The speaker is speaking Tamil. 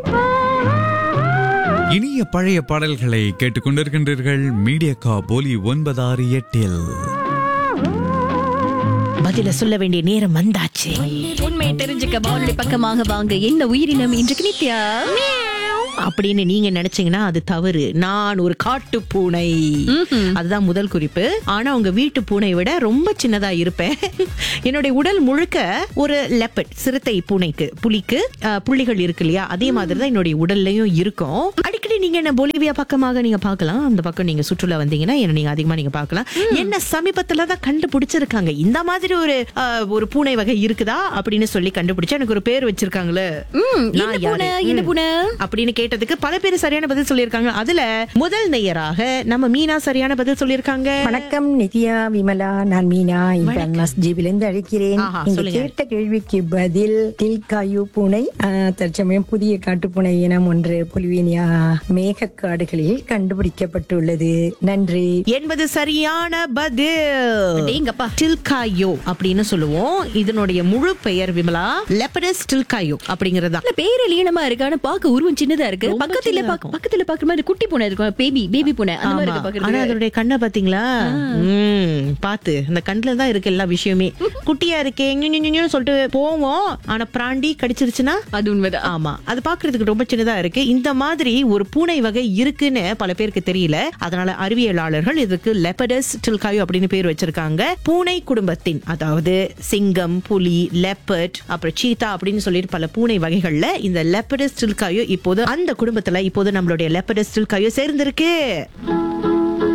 இனிய பழைய பாடல்களை கேட்டுக்கொண்டிருக்கின்றீர்கள் மீடியா போலி ஒன்பதாறு எட்டில் பதில சொல்ல வேண்டிய நேரம் வந்தாச்சு உண்மையை தெரிஞ்சுக்க வானொலி பக்கமாக வாங்க என்ன உயிரினம் இன்றைக்கு நித்யா அப்படின்னு நீங்க நினைச்சீங்கன்னா அது தவறு நான் ஒரு காட்டு பூனை அதுதான் முதல் குறிப்பு ஆனா உங்க வீட்டு பூனை விட ரொம்ப சின்னதா இருப்பேன் என்னுடைய உடல் முழுக்க ஒரு லெப்பட் சிறுத்தை பூனைக்கு புலிக்கு அஹ், புள்ளிகள் இருக்கு இல்லையா அதே மாதிரி தான் என்னுடைய உடல்லையும் இருக்கும் அடிக்கடி நீங்க என்ன பொலிவியா பக்கமாக நீங்க பார்க்கலாம் அந்த பக்கம் நீங்க சுற்றுலா வந்தீங்கன்னா என்ன நீங்க அதிகமா நீங்க பார்க்கலாம் என்ன சமீபத்துல தான் கண்டுபிடிச்சிருக்காங்க இந்த மாதிரி ஒரு அஹ், ஒரு பூனை வகை இருக்குதா அப்படின்னு சொல்லி கண்டுபிடிச்சு எனக்கு ஒரு பேர் வச்சிருக்காங்களே என்ன நான் பூனை யாரு? என்ன ம். பூனை அப்படின்னு கேட்டதுக்கு பல பேர் சரியான பதில் சொல்லியிருக்காங்க அதுல முதல் நேயராக நம்ம மீனா சரியான பதில் சொல்லியிருக்காங்க வணக்கம் நித்யா விமலா நான் மீனா இன்டர்னஸ் ஜிபிலிருந்து அழைக்கிறேன் ஆஹா, நீங்க சொல்லுங்க. கேட்ட கேள்விக்கு பதில் டில்காயு பூனை ஆஹ், தற்சமயம் புதிய காட்டுப்பூனை இனம் ஒன்று பொலிவேனியா மேக காடுகளில் கண்டுபிடிக்கப்பட்டுள்ளது நன்றி என்பது சரியான பதில் அடேங்கப்பா. டில்காயோ அப்படின்னு சொல்லுவோம் இதனுடைய முழு பெயர் விமலா லெப்படஸ் டில்காயோ அப்படிங்கறதா இல்ல பேரு லீனமா இருக்கு ஆனா பாக்க உருவம் சின்னதா இருக்கு ரொம்ப பக்கத்துல சின்னதா பாக்க- இருக்கும். பக்கத்துல பாக்குற மாதிரி குட்டி பூனை இருக்கும் பேபி பேபி பூனை அந்த மாதிரி இருக்கு ஆனா பாக்குறது அதனுடைய கண்ணை பாத்தீங்களா ம் பாத்து அந்த கண்ணுல தான் இருக்கு எல்லா விஷயமே குட்டியா இருக்கே ஞு, ஞு, ஞு, ஞுன்னு சொல்லிட்டு போவோம் ஆனா பிராண்டி கடிச்சிருச்சுன்னா அது உண்மைதான் ஆமா அது பாக்குறதுக்கு ரொம்ப சின்னதா இருக்கு இந்த மாதிரி ஒரு பூனை வகை இருக்குன்னு பல பேருக்கு தெரியல அதனால அறிவியலாளர்கள் இதுக்கு லெப்படஸ் டில்காயோ அப்படின்னு பேர் வச்சிருக்காங்க பூனை குடும்பத்தின் அதாவது சிங்கம் புலி லெப்பர்ட் அப்புறம் சீதா அப்படின்னு சொல்லிட்டு பல பூனை வகைகள்ல இந்த லெப்படஸ் டில்காயோ இப்போது அந்த குடும்பத்துல இப்போது நம்மளுடைய லெப்படஸ் டில்காயோ சேர்ந்திருக்கு